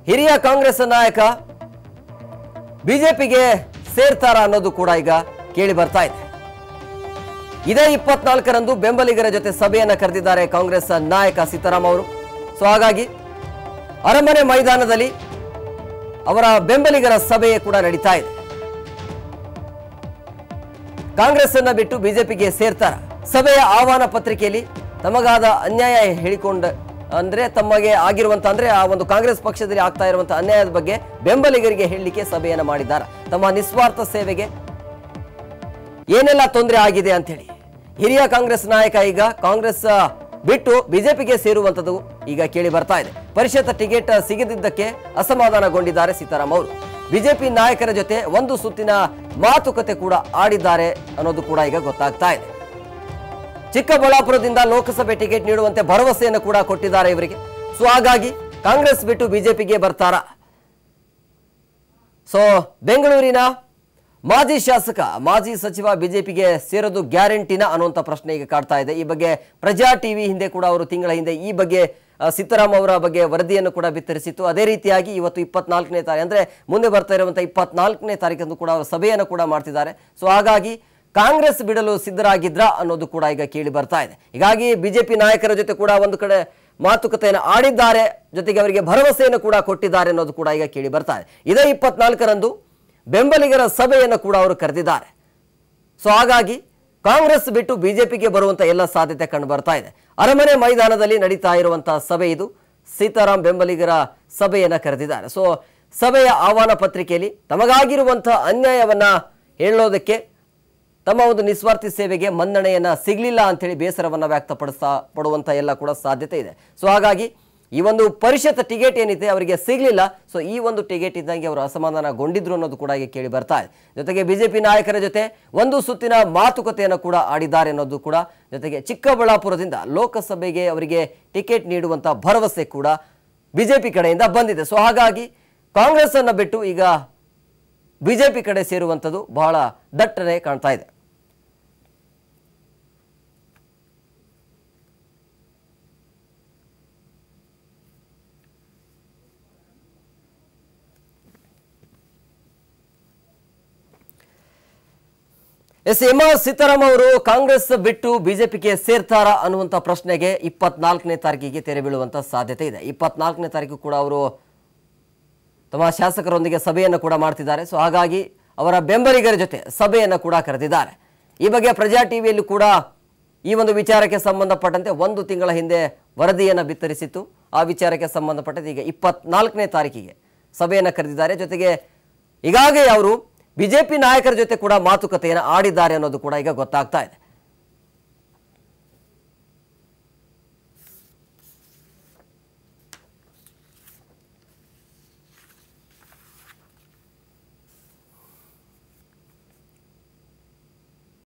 ಹಿರಿಯ ಕಾಂಗ್ರೆಸ್ ನಾಯಕ ಬಿಜೆಪಿಗೆ ಸೇರ್ತಾರ ಅನ್ನೋದು ಕೂಡ ಈಗ ಕೇಳಿ ಬರ್ತಾ ಇದೆ ಇದೇ ಇಪ್ಪತ್ನಾಲ್ಕರಂದು ಬೆಂಬಲಿಗರ ಜೊತೆ ಸಭೆಯನ್ನ ಕರೆದಿದ್ದಾರೆ ಕಾಂಗ್ರೆಸ್ ನಾಯಕ ಸೀತಾರಾಮ್ ಅವರು ಸೊ ಹಾಗಾಗಿ ಅರಮನೆ ಮೈದಾನದಲ್ಲಿ ಅವರ ಬೆಂಬಲಿಗರ ಸಭೆ ಕೂಡ ನಡೀತಾ ಇದೆ ಕಾಂಗ್ರೆಸ್ ಅನ್ನ ಬಿಟ್ಟು ಬಿಜೆಪಿಗೆ ಸೇರ್ತಾರ ಸಭೆಯ ಆಹ್ವಾನ ಪತ್ರಿಕೆಯಲ್ಲಿ ತಮಗಾದ ಅನ್ಯಾಯ ಹೇಳಿಕೊಂಡ ಅಂದ್ರೆ ತಮಗೆ ಆಗಿರುವಂತ ಅಂದ್ರೆ ಆ ಒಂದು ಕಾಂಗ್ರೆಸ್ ಪಕ್ಷದಲ್ಲಿ ಆಗ್ತಾ ಇರುವಂತ ಅನ್ಯಾಯದ ಬಗ್ಗೆ ಬೆಂಬಲಿಗರಿಗೆ ಹೇಳಲಿಕ್ಕೆ ಸಭೆಯನ್ನ ಮಾಡಿದ್ದಾರೆ ತಮ್ಮ ನಿಸ್ವಾರ್ಥ ಸೇವೆಗೆ ಏನೆಲ್ಲ ತೊಂದರೆ ಆಗಿದೆ ಅಂತ ಹೇಳಿ ಹಿರಿಯ ಕಾಂಗ್ರೆಸ್ ನಾಯಕ ಈಗ ಕಾಂಗ್ರೆಸ್ ಆ, ಬಿಟ್ಟು ಬಿಜೆಪಿಗೆ ಸೇರುವಂತದ್ದು ಈಗ ಕೇಳಿ ಬರ್ತಾ ಇದೆ ಪರಿಷತ್ ಟಿಕೆಟ್ ಸಿಗದಿದ್ದಕ್ಕೆ ಅಸಮಾಧಾನಗೊಂಡಿದ್ದಾರೆ ಸೀತಾರಾಮ್ ಅವರು ಬಿಜೆಪಿ ನಾಯಕರ ಜೊತೆ ಒಂದು ಸುತ್ತಿನ ಮಾತುಕತೆ ಕೂಡ ಆಡಿದ್ದಾರೆ ಅನ್ನೋದು ಕೂಡ ಈಗ ಗೊತ್ತಾಗ್ತಾ ಇದೆ ಚಿಕ್ಕಬಳ್ಳಾಪುರದಿಂದ ಲೋಕಸಭೆ ಟಿಕೆಟ್ ನೀಡುವಂತೆ ಭರವಸೆಯನ್ನು ಕೂಡ ಕೊಟ್ಟಿದ್ದಾರೆ ಇವರಿಗೆ ಸೊ ಹಾಗಾಗಿ ಕಾಂಗ್ರೆಸ್ ಬಿಟ್ಟು ಬಿಜೆಪಿಗೆ ಬರ್ತಾರಾ ಸೊ ಬೆಂಗಳೂರಿನ ಮಾಜಿ ಶಾಸಕ ಮಾಜಿ ಸಚಿವ ಬಿಜೆಪಿಗೆ ಸೇರೋದು ಗ್ಯಾರಂಟಿನ ಅನ್ನುವಂಥ ಪ್ರಶ್ನೆ ಈಗ ಕಾಡ್ತಾ ಇದೆ ಈ ಬಗ್ಗೆ ಪ್ರಜಾ ಟಿವಿ ಹಿಂದೆ ಕೂಡ ಅವರು ತಿಂಗಳ ಹಿಂದೆ ಈ ಬಗ್ಗೆ ಆ, ಸಿದ್ದರಾಮ್ ಅವರ ಬಗ್ಗೆ ವರದಿಯನ್ನು ಕೂಡ ಬಿತ್ತರಿಸಿತ್ತು ಅದೇ ರೀತಿಯಾಗಿ ಇವತ್ತು ಇಪ್ಪತ್ನಾಲ್ಕನೇ ತಾರೀಕು ಅಂದ್ರೆ ಮುಂದೆ ಬರ್ತಾ ಇರುವಂಥ ಇಪ್ಪತ್ನಾಲ್ಕನೇ ತಾರೀಕಂದು ಕೂಡ ಅವರು ಸಭೆಯನ್ನು ಕೂಡ ಮಾಡ್ತಿದ್ದಾರೆ ಸೊ ಹಾಗಾಗಿ ಕಾಂಗ್ರೆಸ್ ಬಿಡಲು ಸಿದ್ಧರಾಗಿದ್ರ ಅನ್ನೋದು ಕೂಡ ಈಗ ಕೇಳಿ ಬರ್ತಾ ಇದೆ ಹೀಗಾಗಿ ಬಿಜೆಪಿ ನಾಯಕರ ಜೊತೆ ಕೂಡ ಒಂದು ಕಡೆ ಮಾತುಕತೆಯನ್ನು ಆಡಿದ್ದಾರೆ ಜೊತೆಗೆ ಅವರಿಗೆ ಭರವಸೆಯನ್ನು ಕೂಡ ಕೊಟ್ಟಿದ್ದಾರೆ ಅನ್ನೋದು ಕೂಡ ಈಗ ಕೇಳಿ ಬರ್ತಾ ಇದೆ ಇದೇ ಇಪ್ಪತ್ನಾಲ್ಕರಂದು ಬೆಂಬಲಿಗರ ಸಭೆಯನ್ನು ಕೂಡ ಅವರು ಕರೆದಿದ್ದಾರೆ ಸೊ ಹಾಗಾಗಿ ಕಾಂಗ್ರೆಸ್ ಬಿಟ್ಟು ಬಿಜೆಪಿಗೆ ಬರುವಂತ ಎಲ್ಲ ಸಾಧ್ಯತೆ ಕಂಡು ಬರ್ತಾ ಇದೆ ಅರಮನೆ ಮೈದಾನದಲ್ಲಿ ನಡೀತಾ ಇರುವಂತಹ ಸಭೆ ಇದು ಸೀತಾರಾಮ್ ಬೆಂಬಲಿಗರ ಸಭೆಯನ್ನ ಕರೆದಿದ್ದಾರೆ ಸೊ ಸಭೆಯ ಆಹ್ವಾನ ಪತ್ರಿಕೆಯಲ್ಲಿ ತಮಗಾಗಿರುವಂತಹ ಅನ್ಯಾಯವನ್ನ ಹೇಳೋದಕ್ಕೆ ತಮ್ಮ ಒಂದು ನಿಸ್ವಾರ್ಥಿ ಸೇವೆಗೆ ಮನ್ನಣೆಯನ್ನ ಸಿಗ್ಲಿಲ್ಲ ಅಂತೇಳಿ ಬೇಸರವನ್ನ ವ್ಯಕ್ತಪಡಿಸ್ತಾ ಪಡುವಂತ ಎಲ್ಲ ಕೂಡ ಸಾಧ್ಯತೆ ಇದೆ ಸೊ ಹಾಗಾಗಿ ಈ ಒಂದು ಪರಿಷತ್ ಟಿಕೆಟ್ ಏನಿದೆ ಅವರಿಗೆ ಸಿಗ್ಲಿಲ್ಲ ಸೊ ಈ ಒಂದು ಟಿಕೆಟ್ ಇದ್ದಂಗೆ ಅವರು ಅಸಮಾಧಾನಗೊಂಡಿದ್ರು ಅನ್ನೋದು ಕೂಡ ಈಗ ಕೇಳಿ ಬರ್ತಾ ಇದೆ ಜೊತೆಗೆ ಬಿಜೆಪಿ ನಾಯಕರ ಜೊತೆ ಒಂದು ಸುತ್ತಿನ ಮಾತುಕತೆಯನ್ನು ಕೂಡ ಆಡಿದ್ದಾರೆ ಅನ್ನೋದು ಕೂಡ ಜೊತೆಗೆ ಚಿಕ್ಕಬಳ್ಳಾಪುರದಿಂದ ಲೋಕಸಭೆಗೆ ಅವರಿಗೆ ಟಿಕೆಟ್ ನೀಡುವಂತ ಭರವಸೆ ಕೂಡ ಬಿಜೆಪಿ ಕಡೆಯಿಂದ ಬಂದಿದೆ ಸೊ ಹಾಗಾಗಿ ಕಾಂಗ್ರೆಸ್ ಅನ್ನ ಬಿಟ್ಟು ಈಗ ಬಿಜೆಪಿ ಕಡೆ ಸೇರುವಂಥದ್ದು ಬಹಳ ದಟ್ಟನೆ ಕಾಣ್ತಾ ಇದೆ ಎಸ್ ಎಂ ಆರ್ ಸೀತಾರಾಮ್ ಅವರು ಕಾಂಗ್ರೆಸ್ ಬಿಟ್ಟು ಬಿಜೆಪಿಗೆ ಸೇರ್ತಾರಾ ಅನ್ನುವಂಥ ಪ್ರಶ್ನೆಗೆ ಇಪ್ಪತ್ನಾಲ್ಕನೇ ತಾರೀಕಿಗೆ ತೆರೆ ಬೀಳುವಂತ ಸಾಧ್ಯತೆ ಇದೆ ಇಪ್ಪತ್ನಾಲ್ಕನೇ ತಾರೀಕು ಕೂಡ ಅವರು ತಮ್ಮ ಶಾಸಕರೊಂದಿಗೆ ಸಭೆಯನ್ನು ಕೂಡ ಮಾಡ್ತಿದ್ದಾರೆ ಸೊ ಹಾಗಾಗಿ ಅವರ ಬೆಂಬಲಿಗರ ಜೊತೆ ಸಭೆಯನ್ನು ಕೂಡ ಕರೆದಿದ್ದಾರೆ ಈ ಬಗ್ಗೆ ಪ್ರಜಾ ಟಿವಿಯಲ್ಲೂ ಕೂಡ ಈ ಒಂದು ವಿಚಾರಕ್ಕೆ ಸಂಬಂಧಪಟ್ಟಂತೆ ಒಂದು ತಿಂಗಳ ಹಿಂದೆ ವರದಿಯನ್ನು ಬಿತ್ತರಿಸಿತ್ತು ಆ ವಿಚಾರಕ್ಕೆ ಸಂಬಂಧಪಟ್ಟಂತೆ ಈಗ ಇಪ್ಪತ್ನಾಲ್ಕನೇ ತಾರೀಕಿಗೆ ಸಭೆಯನ್ನು ಕರೆದಿದ್ದಾರೆ ಜೊತೆಗೆ ಈಗಾಗಲೇ ಅವರು ಬಿಜೆಪಿ ನಾಯಕರ ಜೊತೆ ಕೂಡ ಮಾತುಕತೆಯನ್ನು ಆಡಿದ್ದಾರೆ ಅನ್ನೋದು ಕೂಡ ಈಗ ಗೊತ್ತಾಗ್ತಾ ಇದೆ